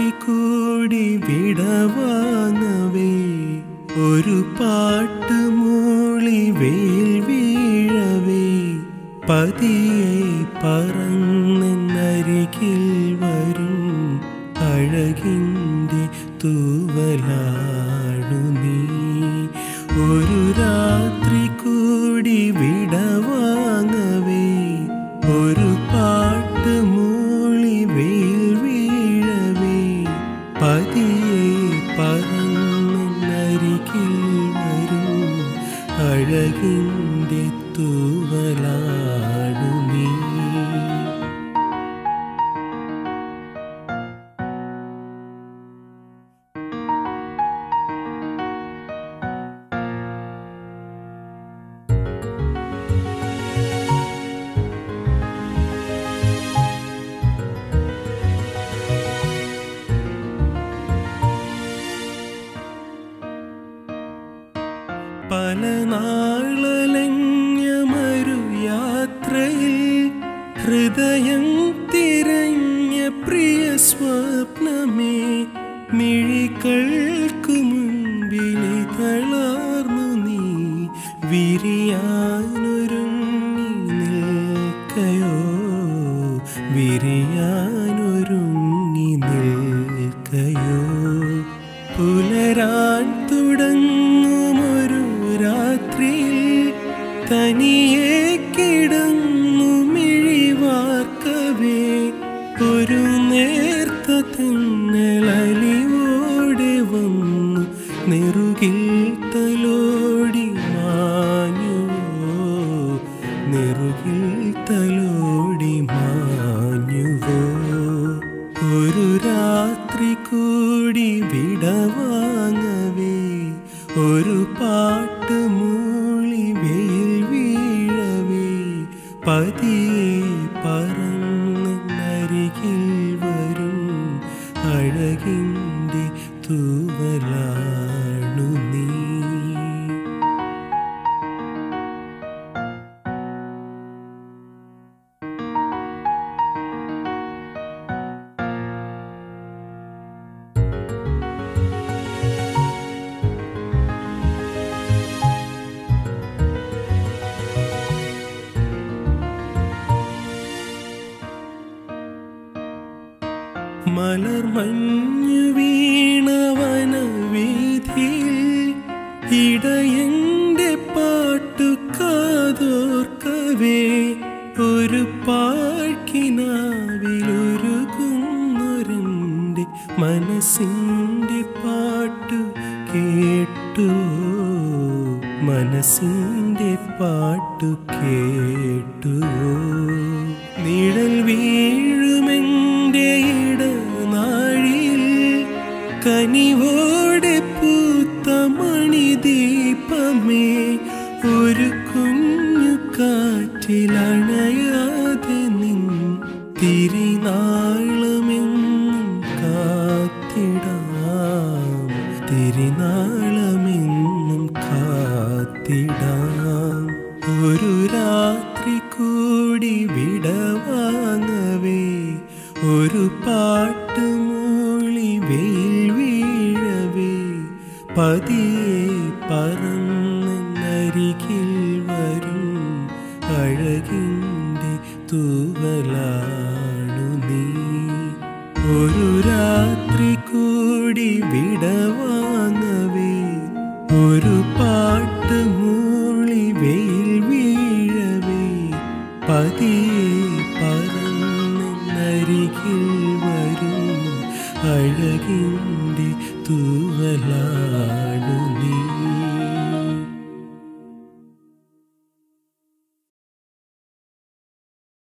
രാത്രി കൂടി വിടവാങ്ങവേ ഒരു പാട്ട് മൂളി വേൽ വീഴവേ പതിയെ പറന്നരികിൽ വരും അഴകിൻ്റെ തൂവലാടു നീ ഒരു രാത്രി കൂടി വിടവാങ്ങവേ ഒരു പാട്ട് മൂളി വേൽ വീഴവേ പതിയെ പറന്നരികിൽ വരും അഴകിൻ്റെ തൂവലാടു നീ പല നാളലഞ്ഞമൊരു യാത്രയിൽ ഹൃദയം തിരഞ്ഞ പ്രിയ സ്വപ്നമേ മിഴികൾക്കു മുൻപിലെ തളർന്നു നീ വിരിയാനൊരുങ്ങി നിൽക്കയോ വിരിയാനൊരുങ്ങി നിൽക്കയോ പുലരാൻ തുടങ്ങുമൊരു രാത്രിയിൽ തനിയെ കിടന്നു മിഴിവാർക്കവേ ഒരു നേർത്ത തെന്നലലിവോടെ വന്നു നെറുകിൽ തലോടി മാഞ്ഞുവോ നെറുകിൽ തലോടി മാഞ്ഞുവോ ഒരു രാത്രി കൂടി വിടവാങ്ങവേ ഒരു പാട്ട് മൂളി വെയിൽ വീഴവേ പതിയെ പറന്നരികിൽ വരും അഴകിൻ്റെ തൂവലാണു നീ മലർ മഞ്ഞു വീണവന വീതിയിൽ ഇടയന്റെ പാട്ടു കാതോർക്കവേ ഒരു പാഴ്ക്കിനാവിലൊരുകുന്നൊരൻ്റെ മനസ്സിൻ്റെ പാട്ടു കേട്ടു മനസ്സിൻ്റെ പാട്ടു കേട്ടു നിഴൽ വീഴുമെൻ്റെ ഇടനാഴിയിൽ കനിവോടെ പൂത്ത മണിദീപമേ ഒരു കുഞ്ഞു കാറ്റിലണയാതെ നിൻ തിരിനാളമെന്നും കാത്തിടാം തിരിനാളമെന്നും കാത്തിടാം ഒരു രാത്രി കൂടി വിടവാങ്ങവേ ഒരു പാട്ട് മൂളി വെയിൽ വീഴവേ പതിയെ പറന്നരികിൽ വരും അഴകിൻ്റെ തൂവലാണു നീ ഒരു രാത്രി കൂടി വിടവാങ്ങവേ ഒരു പാട്ട് മൂളി വെയിൽ വീഴവേ പതിയെ പറന്നരികിൽ വരും അഴകിൻ്റെ തൂവലാണു നീ